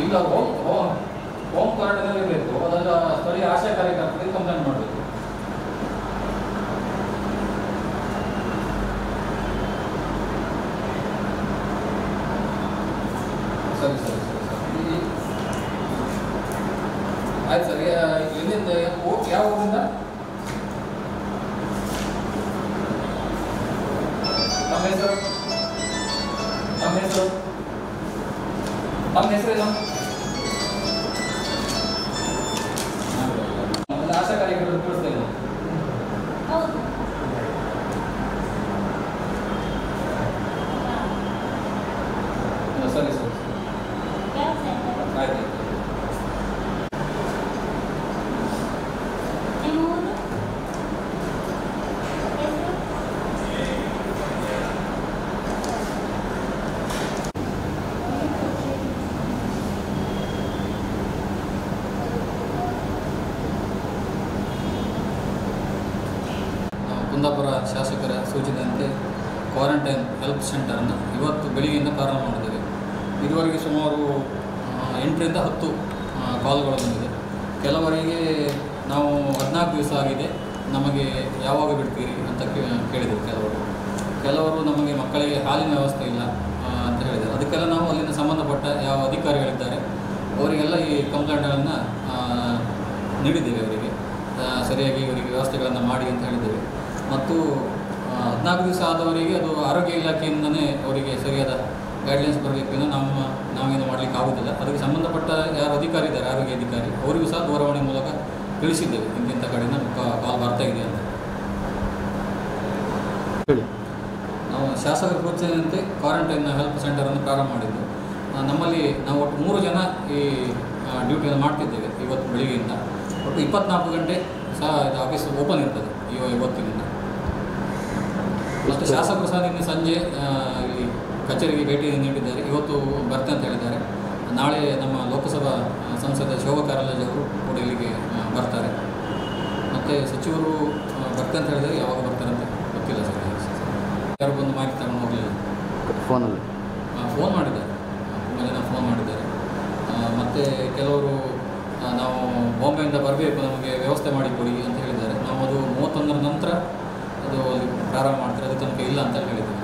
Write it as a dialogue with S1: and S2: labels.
S1: ಇಲ್ಲ home home home ಕ್ವಾರಂಟೈನಲ್ಲಿ ಇರಬೇಕು ಅದನ್ನು ಸ್ಥಳೀಯ ಆಶಾ ಕಾರ್ಯಕರ್ತರಿಗೆ ಕಂಪ್ಲೇಂಟ್ ಮಾಡಬೇಕು ಸರಿ ಸರಿ ಸರಿ ಸರಿ ಈ- ಆಯ್ತು ಸರಿ ಆ, ಎಲ್ಲಿಂದ ಓ- ಯಾವ ಊರಿಂದ ತಮ್ಮ ಹೆಸರು ತಮ್ಮ ಹೆಸರು ತಮ್ಮ ಹೆಸರೇನು ಆಮೇಲೆ ಆಶಾ ಕಾರ್ಯಕರ್ತರು ತಿಳಿಸ್ತಾ ಇಲ್ಲ
S2: ಹೌದು
S1: ಹ್ಮ್, ಸರಿ ಸರಿ ಸರಿ.
S2: ಯಾವ ಸೆಂಟರ್
S1: ಆಯ್ತು ಆಯ್ತು
S2: ನಿಮ್ಮ ಊರು ಹೆಸರು
S1: ನಾವು ಕುಂದಾಪುರ ಶಾಸಕರ ಸೂಚನೆಯಂತೆ ಕ್ವಾರಂಟೈನ್ ಹೆಲ್ಪ್ ಸೆಂಟರನ್ನು ಇವತ್ತು ಬೆಳಿಗ್ಗೆಯಿಂದ ಪ್ರಾರಂಭ ಮಾಡಿದ್ದೇವೆ ಇದುವರೆಗೆ ಸುಮಾರು ಆ, ಎಂಟರಿಂದ ಹತ್ತು ಆ, ಕಾಲ್ಗಳು ಬಂದಿದೆ ಕೆಲವರಿಗೆ ನಾವು ಹದಿನಾಲ್ಕು ದಿವಸ ಆಗಿದೆ ನಮಗೆ ಯಾವಾಗ ಬಿಡ್ತೀರಿ ಅಂತ ಕೇ- ಕೇಳಿದರು ಕೆಲವರು ಕೆಲವರು ನಮಗೆ ಮಕ್ಕಳಿಗೆ ಹಾಲಿನ ವ್ಯವಸ್ಥೆ ಇಲ್ಲ ಆ, ಅಂತ ಹೇಳಿದ್ದಾರೆ ಅದಕ್ಕೆಲ್ಲ ನಾವು ಅಲ್ಲಿನ ಸಂಬಂಧಪಟ್ಟ ಯಾವ ಅಧಿಕಾರಿಗಳಿದ್ದಾರೆ ಅವರಿಗೆಲ್ಲ ಈ ಕಂಪ್ಲೇಂಟ್ಗಳನ್ನು ನೀಡಿದ್ದೇವೆ ಅವರಿಗೆ ಆ, ಸರಿಯಾಗಿ ಇವರಿಗೆ ವ್ಯವಸ್ಥೆಗಳನ್ನು ಮಾಡಿ ಅಂತ ಹೇಳಿದ್ದೇವೆ ಮತ್ತು ಆ, ಹದಿನಾಲ್ಕು ದಿವಸ ಆದವರಿಗೆ ಅದು ಆರೋಗ್ಯ ಇಲಾಖೆಯಿಂದನೇ ಅವರಿಗೆ ಸರಿಯಾದ ಗೈಡ್ಲೈನ್ಸ್ ಬರಬೇಕು ನಮ್ಮ ನಾವೇನು ಮಾಡಲಿಕ್ಕೆ ಆಗೋದಿಲ್ಲ ಅದಕ್ಕೆ ಸಂಬಂಧಪಟ್ಟ ಯಾರು ಅಧಿಕಾರಿ ಇದ್ದಾರೆ ಆರೋಗ್ಯ ಅಧಿಕಾರಿ ಅವರಿಗೂ ಸಹ ದೂರವಾಣಿ ಮೂಲಕ ತಿಳಿಸಿದ್ದೇವೆ ಇಂತಿಂಥ ಕಡೆಯಿಂದ ಕಾಲ್ ಬರ್ತಾ ಇದೆ ಅಂತ
S3: ಹೇಳಿ
S1: ನಾವು ಶಾಸಕರ ಸೂಚನೆಯಂತೆ ಕ್ವಾರಂಟೈನ್ ಹೆಲ್ಪ್ ಸೆಂಟರನ್ನು ಪ್ರಾರಂಭ ಮಾಡಿದ್ದು ಆ, ನಮ್ಮಲ್ಲಿ ನಾವು ಒಟ್ಟು ಮೂರು ಜನ ಈ ಡ್ಯೂಟಿಯನ್ನು ಮಾಡ್ತಿದ್ದೇವೆ ಇವತ್ತು ಬೆಳಿಗ್ಗೆಯಿಂದ ಒಟ್ಟು ಇಪ್ಪತ್ನಾಲ್ಕು ಗಂಟೆ ಸಹ ಇದು ಆಫೀಸ್ ಓಪನ್ ಇರ್ತದೆ ಇವ ಇವತ್ತಿನಿಂದ ಮತ್ತು ಶಾಸಕರು ಸಹ ನಿನ್ನೆ ಸಂಜೆ ಆ, ಇಲ್ಲಿ ಕಚೇರಿಗೆ ಭೇಟಿ ನೀಡಿದ್ದಾರೆ ಇವತ್ತು ಬರ್ತೆ ಅಂತ ಹೇಳಿದ್ದಾರೆ ನಾಳೆ ನಮ್ಮ ಲೋಕಸಭಾ ಆ, ಸಂಸದ ಶೋಭಾ ಕಾರಂದ್ಲಾಜೆ ಅವರು ಕೂಡ ಇಲ್ಲಿಗೆ ಆ, ಬರ್ತಾರೆ ಮತ್ತು ಸಚಿವರು ಆ, ಬರ್ತೆ ಅಂತ ಹೇಳಿದರೆ ಯಾವಾಗ ಬರ್ತಾರೆ ಅಂತ ಗೊತ್ತಿಲ್ಲ ಸರ್ ಯಾರು ಬಂದು ಮಾಹಿತಿ ತಗೊಂಡು ಹೋಗಲಿಲ್ಲ
S3: ಫೋನಲ್ಲಿ
S1: ಫೋನ್ ಮಾಡಿದ್ದಾರೆ ತುಂಬ ಜನ ಫೋನ್ ಮಾಡಿದ್ದಾರೆ ಮತ್ತು ಕೆಲವರು ಆ, ನಾವು ಬಾಂಬೆಯಿಂದ ಬರಬೇಕು ನಮಗೆ ವ್ಯವಸ್ಥೆ ಮಾಡಿಕೊಡಿ ಅಂತ ಹೇಳಿದ್ದಾರೆ ನಾವು ಅದು ಮೂವತ್ತೊಂದರ ನಂತರ ಅದು ಅಲ್ಲಿ ಪ್ರಾರಂಭ ಮಾಡ್ತಾರೆ ಅದು ತನಕ ಇಲ್ಲ ಅಂತ ಹೇಳಿದ್ದೇವೆ